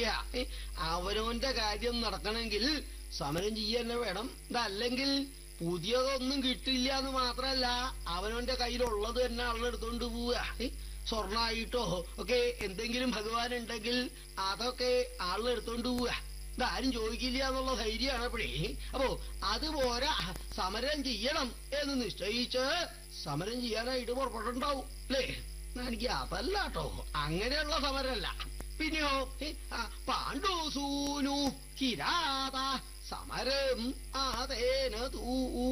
നടക്കില്ല ഏ, അവനവന്റെ കാര്യം നടക്കണമെങ്കിൽ സമരം ചെയ്യാൻ വേണം ഇതല്ലെങ്കിൽ പുതിയതൊന്നും കിട്ടില്ല എന്ന് മാത്രമല്ല അവനവന്റെ കയ്യിലുള്ളത് തന്നെ ആളെടുത്തോണ്ട് പോവുക ഏ, സ്വർണ്ണായിട്ടോ ഒക്കെ എന്തെങ്കിലും ഭഗവാൻ ഉണ്ടെങ്കിൽ അതൊക്കെ ആളെടുത്തോണ്ട് പോവുക ഇതാരും ചോദിക്കില്ല എന്നുള്ള ധൈര്യമാണ് അപ്പോഴേ അപ്പോ അതുപോലെ സമരം ചെയ്യണം എന്ന് നിശ്ചയിച്ച് സമരം ചെയ്യാനായിട്ട് പുറപ്പെട്ടുണ്ടാവും അല്ലേ എനിക്ക് അതല്ല കേട്ടോ അങ്ങനെയുള്ള സമരമല്ല പിന്നെയോ ഏ, ആ, പാണ്ഡു സൂനു കിരാത സമരം ആതേന തൂ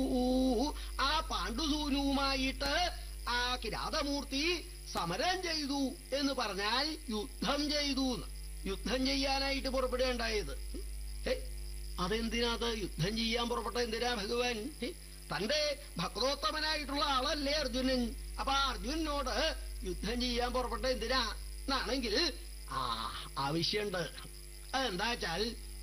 ആ പാണ്ഡുസൂനുവുമായിട്ട് ആ കിരാതമൂർത്തി സമരം ചെയ്തു എന്ന് പറഞ്ഞാൽ യുദ്ധം ചെയ്തു എന്ന് യുദ്ധം ചെയ്യാനായിട്ട് പുറപ്പെടുകയുണ്ടായത് ഏ, അതെന്തിനാത് യുദ്ധം ചെയ്യാൻ പുറപ്പെട്ട എന്തിനാ ഭഗവാൻ ഏ, തന്റെ ഭക്തോത്തമനായിട്ടുള്ള ആളല്ലേ അർജുനൻ അപ്പൊ ആ അർജുനനോട് യുദ്ധം ചെയ്യാൻ പുറപ്പെട്ട എന്തിനാ എന്നാണെങ്കിൽ ആ ആവശ്യമുണ്ട് അതെന്താ വെച്ചാൽ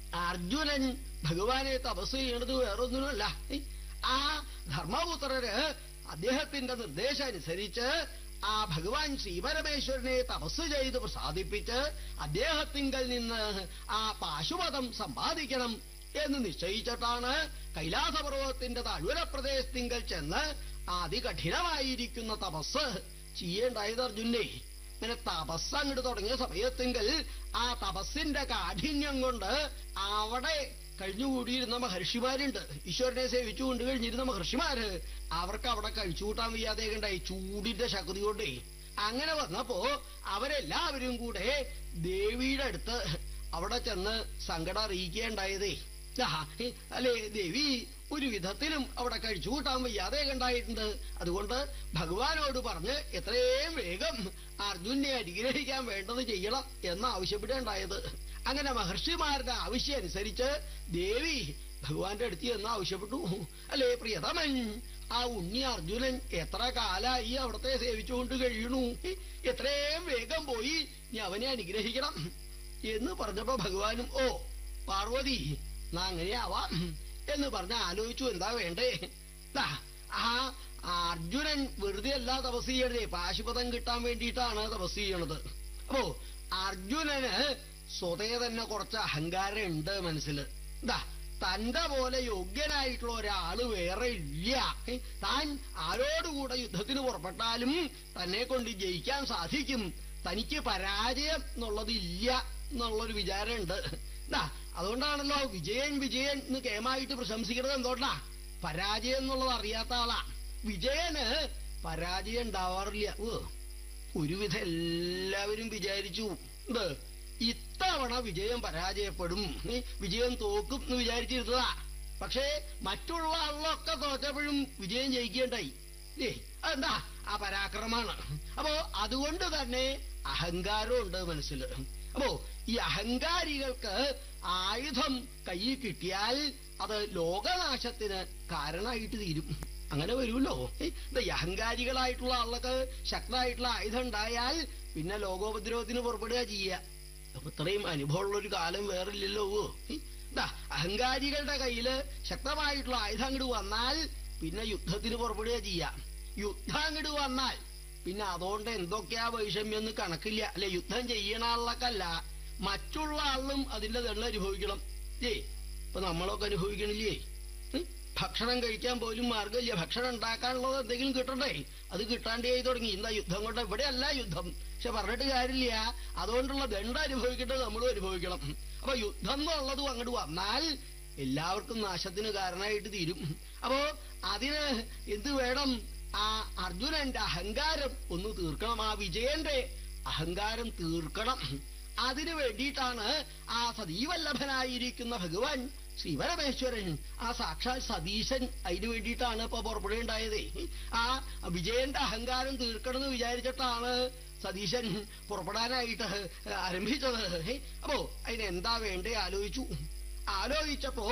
അർജുനൻ ഭഗവാനെ തപസ് ചെയ്യണത് വേറൊന്നിനുമല്ല ഏ, ആ ധർമ്മപുത്രര് അദ്ദേഹത്തിന്റെ നിർദ്ദേശം അനുസരിച്ച് ആ ഭഗവാൻ ശ്രീപരമേശ്വരനെ തപസ് ചെയ്ത് പ്രസാദിപ്പിച്ച് അദ്ദേഹത്തിങ്കൽ നിന്ന് ആ പാശുപതം സമ്പാദിക്കണം എന്ന് നിശ്ചയിച്ചിട്ടാണ് കൈലാസപർവ്വതത്തിന്റെ താഴ്വര പ്രദേശത്തിങ്കൽ ചെന്ന് അതികഠിനമായിരിക്കുന്ന തപസ് ചെയ്യേണ്ടായത് അർജുനെ ഇങ്ങനെ തപസ് അങ്ങോട്ട് തുടങ്ങിയ സമയത്തെങ്കിൽ ആ തപസ്സിന്റെ കാഠിന്യം കൊണ്ട് അവിടെ കഴിഞ്ഞുകൂടിയിരുന്ന മഹർഷിമാരുണ്ട് ഈശ്വരനെ സേവിച്ചു കൊണ്ട് കഴിഞ്ഞിരുന്ന മഹർഷിമാര് അവർക്ക് അവിടെ കഴിച്ചുകൂട്ടാൻ വയ്യാതെ ഉണ്ടായി ചൂടിന്റെ ശക്തി കൊണ്ടേ അങ്ങനെ വന്നപ്പോ അവരെല്ലാവരും കൂടെ ദേവിയുടെ അടുത്ത് അവിടെ ചെന്ന് സങ്കടം അറിയിക്കുകയുണ്ടായതേ ആ, ഏ, അല്ലേ ദേവി ഒരു വിധത്തിലും അവിടെ കഴിച്ചു കൂട്ടാൻ വയ്യാതെ ഉണ്ടായിട്ടുണ്ട് അതുകൊണ്ട് ഭഗവാനോട് പറഞ്ഞ് എത്രയും വേഗം അർജുനെ അനുഗ്രഹിക്കാൻ വേണ്ടത് ചെയ്യണം എന്ന് ആവശ്യപ്പെടുകയുണ്ടായത് അങ്ങനെ മഹർഷിമാരുടെ ആവശ്യം അനുസരിച്ച് ദേവി ഭഗവാന്റെ അടുത്ത് എന്ന് ആവശ്യപ്പെട്ടു അല്ലേ പ്രിയതമൻ ആ ഉണ്ണി അർജുനൻ എത്ര കാലായി അവിടത്തെ സേവിച്ചുകൊണ്ട് കഴിയണു എത്രയും വേഗം പോയി നീ അവനെ അനുഗ്രഹിക്കണം എന്ന് പറഞ്ഞപ്പോ ഭഗവാനും ഓ പാർവതി നാ അങ്ങനെയാവാം എന്ന് പറഞ്ഞ ആലോചിച്ചു എന്താ വേണ്ടേ ദാ, ആ അർജുനൻ വെറുതെ അല്ല തപസ് ചെയ്യണതേ പാശുപതം കിട്ടാൻ വേണ്ടിയിട്ടാണ് തപസ് ചെയ്യണത് അപ്പോ അർജുനന് സ്വതേ തന്നെ കുറച്ച് അഹങ്കാരം ഉണ്ട് മനസ്സിൽ ദാ തന്റെ പോലെ യോഗ്യനായിട്ടുള്ള ഒരാള് വേറെ ഇല്ല ഏ, താൻ ആരോടുകൂടെ യുദ്ധത്തിന് പുറപ്പെട്ടാലും തന്നെ കൊണ്ട് ജയിക്കാൻ സാധിക്കും തനിക്ക് പരാജയം എന്നുള്ളതില്ല എന്നുള്ളൊരു വിചാരമുണ്ട് ദാ അതുകൊണ്ടാണല്ലോ വിജയൻ വിജയൻ എന്ന് കേമായിട്ട് പ്രശംസിക്കുന്നത് എന്തുകൊണ്ടാ പരാജയം എന്നുള്ളത് അറിയാത്ത ആളാ വിജയന് പരാജയം ഉണ്ടാവാറില്ല ഓ ഒരുവിധം എല്ലാവരും വിചാരിച്ചു എന്ത് ഇത്തവണ വിജയം പരാജയപ്പെടും ഏ, വിജയം തോക്കും എന്ന് വിചാരിച്ചിരുന്നതാ പക്ഷേ മറ്റുള്ള ആളിലൊക്കെ തോറ്റപ്പോഴും വിജയം ജയിക്കേണ്ടായി ഏ അതെന്താ ആ പരാക്രമാണ് അപ്പോ അതുകൊണ്ട് തന്നെ അഹങ്കാരമുണ്ട് മനസ്സിൽ അപ്പോ ഈ അഹങ്കാരികൾക്ക് ആയുധം കയ്യിൽ കിട്ടിയാൽ അത് ലോകനാശത്തിന് കാരണമായിട്ട് തീരും അങ്ങനെ വരുമല്ലോ ഏ, ഇത് ഈ അഹങ്കാരികളായിട്ടുള്ള ആളുകൾക്ക് ശക്തമായിട്ടുള്ള ആയുധം ഉണ്ടായാൽ പിന്നെ ലോകോപദ്രവത്തിന് പുറപ്പെടുക ചെയ്യുക അപ്പൊ ഇത്രയും അനുഭവമുള്ള ഒരു കാലം വേറില്ലല്ലോ ഏ, ദാ അഹങ്കാരികളുടെ കയ്യില് ശക്തമായിട്ടുള്ള ആയുധം അങ്ങോട്ട് വന്നാൽ പിന്നെ യുദ്ധത്തിന് പുറപ്പെടുക ചെയ്യാം യുദ്ധം അങ്ങോട്ട് വന്നാൽ പിന്നെ അതുകൊണ്ട് എന്തൊക്കെയാ വൈഷമ്യം എന്ന് കണക്കില്ല അല്ലെ യുദ്ധം ചെയ്യണ ആളിലൊക്കല്ല മറ്റുള്ള ആളിലും അതിന്റെ ദണ്ണം അനുഭവിക്കണം ഏ ഇപ്പൊ നമ്മളൊക്കെ അനുഭവിക്കണില്ലേ ഉം? ഭക്ഷണം കഴിക്കാൻ പോലും മാർഗമില്ല ഭക്ഷണം ഉണ്ടാക്കാനുള്ളത് എന്തെങ്കിലും കിട്ടണ്ടേ അത് കിട്ടാണ്ടേ ആയി തുടങ്ങി എന്താ യുദ്ധം കൊണ്ട് ഇവിടെയല്ല യുദ്ധം പക്ഷെ പറഞ്ഞിട്ട് കാര്യമില്ല അതുകൊണ്ടുള്ള ദണ്ഡ അനുഭവിക്കേണ്ടത് നമ്മളും അനുഭവിക്കണം അപ്പൊ യുദ്ധം എന്നുള്ളതും അങ്ങോട്ട് വന്നാൽ എല്ലാവർക്കും നാശത്തിന് കാരണമായിട്ട് തീരും അപ്പോ അതിന് എന്ത് വേണം ആ അർജുനന്റെ അഹങ്കാരം ഒന്ന് തീർക്കണം ആ വിജയന്റെ അഹങ്കാരം തീർക്കണം അതിനു വേണ്ടിയിട്ടാണ് ആ സതീവല്ലഭനായിരിക്കുന്ന ഭഗവാൻ ശ്രീപരമേശ്വരൻ ആ സാക്ഷാൽ സതീശൻ അതിനു വേണ്ടിയിട്ടാണ് ഇപ്പൊ പുറപ്പെടുകയുണ്ടായത് ആ വിജയന്റെ അഹങ്കാരം തീർക്കണമെന്ന് വിചാരിച്ചിട്ടാണ് സതീശൻ പുറപ്പെടാനായിട്ട് ആരംഭിച്ചത് അപ്പോ അതിന് എന്താ വേണ്ടേ ആലോചിച്ചു ആലോചിച്ചപ്പോ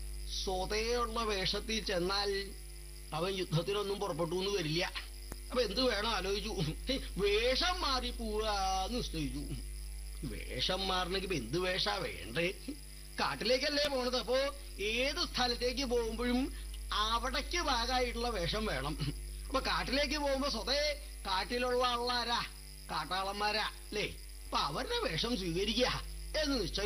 സ്വതയുള്ള വേഷത്തിൽ ചെന്നാൽ അവൻ യുദ്ധത്തിനൊന്നും പുറപ്പെട്ടു എന്ന് വരില്ല അപ്പൊ എന്ത് വേണം ആലോചിച്ചു വേഷം മാറി പോവാന്ന് നിശ്ചയിച്ചു വേഷം മാറണമെങ്കിൽ ഇപ്പൊ എന്ത് വേഷാ വേണ്ടേ കാട്ടിലേക്കല്ലേ പോണത് അപ്പോ ഏത് സ്ഥലത്തേക്ക് പോകുമ്പോഴും അവിടേക്ക് ഭാഗമായിട്ടുള്ള വേഷം വേണം അപ്പൊ കാട്ടിലേക്ക് പോകുമ്പോ സ്വതേ കാട്ടിലുള്ള ആളാരാ കാട്ടാളന്മാരാ അല്ലേ അപ്പൊ അവരുടെ വേഷം സ്വീകരിക്കുക എന്ന് നിശ്ചയം